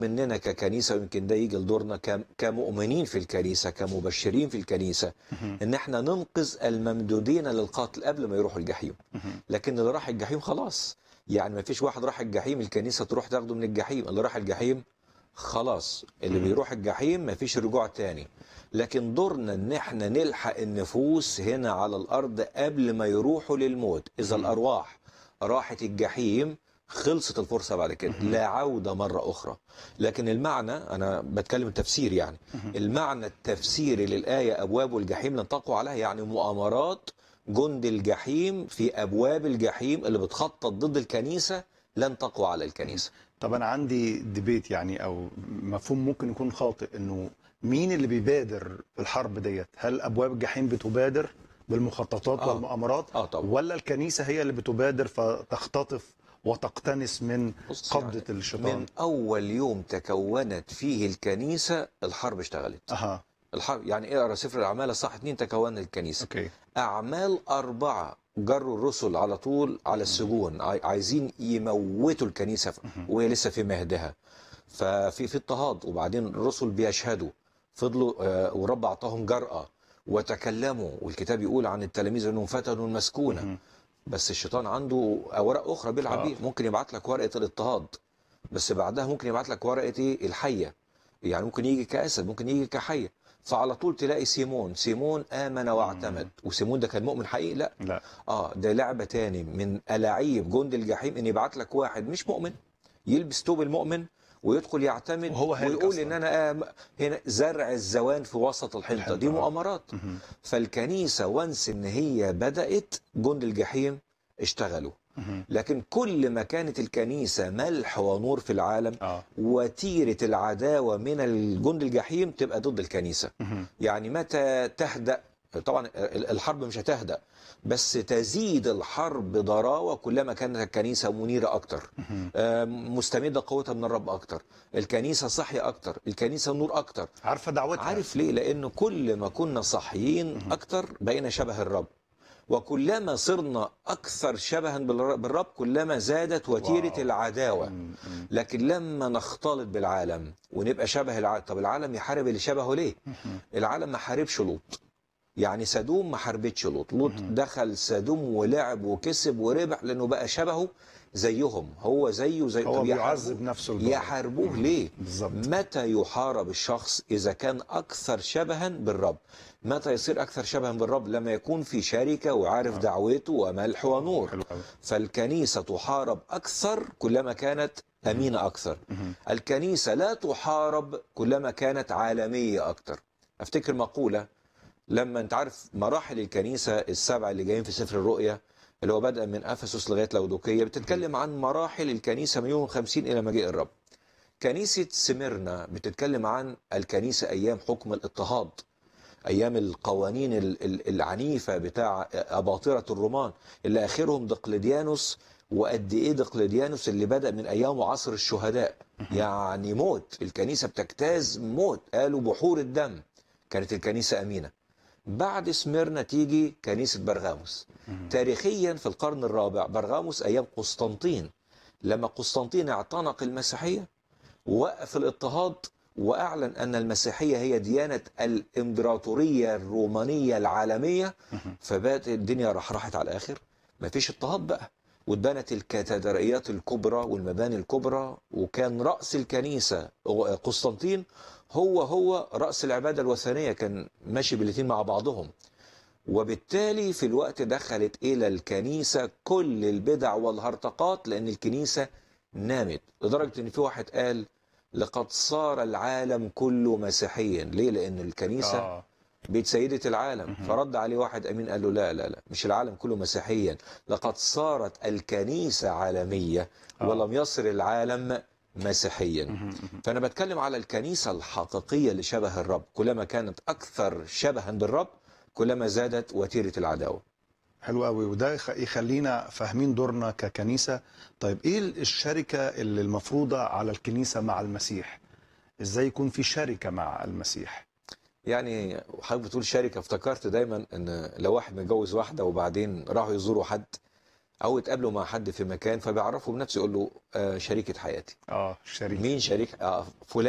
مننا ككنيسة ويمكن ده يجي لدورنا كم- كمؤمنين في الكنيسة كمبشرين في الكنيسة ان احنا ننقذ الممدودين للقتل قبل ما يروحوا الجحيم لكن اللي راح الجحيم خلاص يعني ما فيش واحد راح الجحيم الكنيسة تروح تاخده من الجحيم اللي راح الجحيم خلاص اللي بيروح الجحيم ما فيش رجوع تاني لكن دورنا ان احنا نلحق النفوس هنا على الارض قبل ما يروحوا للموت اذا الارواح راحت الجحيم خلصت الفرصة بعد كده لا عودة مرة أخرى لكن المعنى أنا بتكلم تفسير يعني المعنى التفسيري للآية أبواب الجحيم لن تقوى عليها يعني مؤامرات جند الجحيم في أبواب الجحيم اللي بتخطط ضد الكنيسة لن تقوى على الكنيسة طب انا عندي ديبيت يعني او مفهوم ممكن يكون خاطئ انه مين اللي بيبادر في الحرب ديت هل ابواب الجحيم بتبادر بالمخططات آه. والمؤامرات آه طبعا. ولا الكنيسه هي اللي بتبادر فتختطف وتقتنس من بص قبضه يعني الشيطان من أول يوم تكونت فيه الكنيسة الحرب اشتغلت اها الحرب يعني اقرا سفر الأعمال صح اتنين تكونت الكنيسة اوكي أعمال أربعة جروا الرسل على طول على السجون عاي- عايزين يموتوا الكنيسة وهي لسه في مهدها ففي في اضطهاد وبعدين الرسل بيشهدوا فضلوا آه، ورب أعطاهم جرأة وتكلموا والكتاب يقول عن التلاميذ انهم فتنوا المسكونه بس الشيطان عنده اوراق اخرى بيلعب آه. بيها ممكن يبعت لك ورقه الاضطهاد بس بعدها ممكن يبعت لك ورقه ايه الحيه يعني ممكن يجي كاسد ممكن يجي كحيه فعلى طول تلاقي سيمون سيمون امن واعتمد وسيمون ده كان مؤمن حقيقي لا لا اه ده لعبه تاني من الاعيب جند الجحيم ان يبعت لك واحد مش مؤمن يلبس توب المؤمن ويدخل يعتمد وهو هالك ويقول أصلاً. ان انا آه هنا زرع الزوان في وسط الحنطه الحنطة، دي آه. مؤامرات فالكنيسه وانس ان هي بدات جند الجحيم اشتغلوا لكن كل ما كانت الكنيسه ملح ونور في العالم اه وتيره العداوه من الجند الجحيم تبقى ضد الكنيسه يعني متى تهدأ طبعا الحرب مش هتهدأ بس تزيد الحرب ضراوة كلما كانت الكنيسة منيرة أكتر آم، مستمدة قوتها من الرب أكتر الكنيسة صحية أكتر الكنيسة نور أكتر عارفه دعوتها عارف ليه لأنه كل ما كنا صحيين أكتر بقينا شبه الرب وكلما صرنا أكثر شبها بالر- بالرب كلما زادت وتيرة واو. العداوة لكن لما نختلط بالعالم ونبقى شبه العالم طب العالم يحارب اللي شبهه ليه العالم ما حاربش لوط يعني سدوم ما حاربتش لوط لوط دخل سدوم ولعب وكسب وربح لانه بقى شبهه زيهم هو زيه زي هو طب بيعذب يحاربوه- نفسه البعض. يحاربوه ليه بالظبط. متى يحارب الشخص اذا كان اكثر شبها بالرب متى يصير اكثر شبها بالرب لما يكون في شركه وعارف دعوته وملح ونور حلو قوي فالكنيسة تحارب أكثر كلما كانت أمينة أكثر الكنيسة لا تحارب كلما كانت عالمية أكثر أفتكر مقولة لما أنت عارف مراحل الكنيسة السبعة اللي جايين في سفر الرؤيا اللي هو بدأ من أفسس لغاية لودوكية بتتكلم عن مراحل الكنيسة من يوم 50 إلى مجيء الرب كنيسة سميرنا بتتكلم عن الكنيسة أيام حكم الاضطهاد ايام القوانين ال- ال- العنيفه بتاع اباطره الرومان اللي اخرهم دقلديانوس وقد ايه دقلديانوس اللي بدا من ايام وعصر الشهداء يعني موت الكنيسه بتجتاز موت قالوا بحور الدم كانت الكنيسه امينه بعد سميرنا تيجي كنيسه برغاموس تاريخيا في القرن الرابع برغاموس ايام قسطنطين لما قسطنطين اعتنق المسيحيه ووقف الاضطهاد واعلن ان المسيحيه هي ديانه الامبراطوريه الرومانيه العالميه فبقت الدنيا راح راحت على الاخر مفيش اضطهاد بقى واتبنت الكاتدرائيات الكبرى والمباني الكبرى وكان راس الكنيسه قسطنطين هو هو راس العباده الوثنيه كان ماشي بالاثنين مع بعضهم وبالتالي في الوقت دخلت الى الكنيسه كل البدع والهرطقات لان الكنيسه نامت لدرجه ان في واحد قال لقد صار العالم كله مسيحيا ليه لان الكنيسه اه بيت سيدة العالم فرد عليه واحد أمين قال له لا لا لا مش العالم كله مسيحيا لقد صارت الكنيسة عالمية ولم يصر العالم مسيحيا فأنا بتكلم على الكنيسة الحقيقية اللي شبه الرب كلما كانت أكثر شبها بالرب كلما زادت وتيرة العداوة حلو قوي وده يخ- يخلينا فاهمين دورنا ككنيسه طيب ايه الشركه اللي المفروضه على الكنيسه مع المسيح ازاي يكون في شركه مع المسيح يعني حضرتك بتقول شركة افتكرت دايما ان لو واحد متجوز واحدة وبعدين راحوا يزوروا حد او يتقابلوا مع حد في مكان فبيعرفوا بنفسه يقول له آه، شريكه حياتي اه شريك مين شريك آه، فلان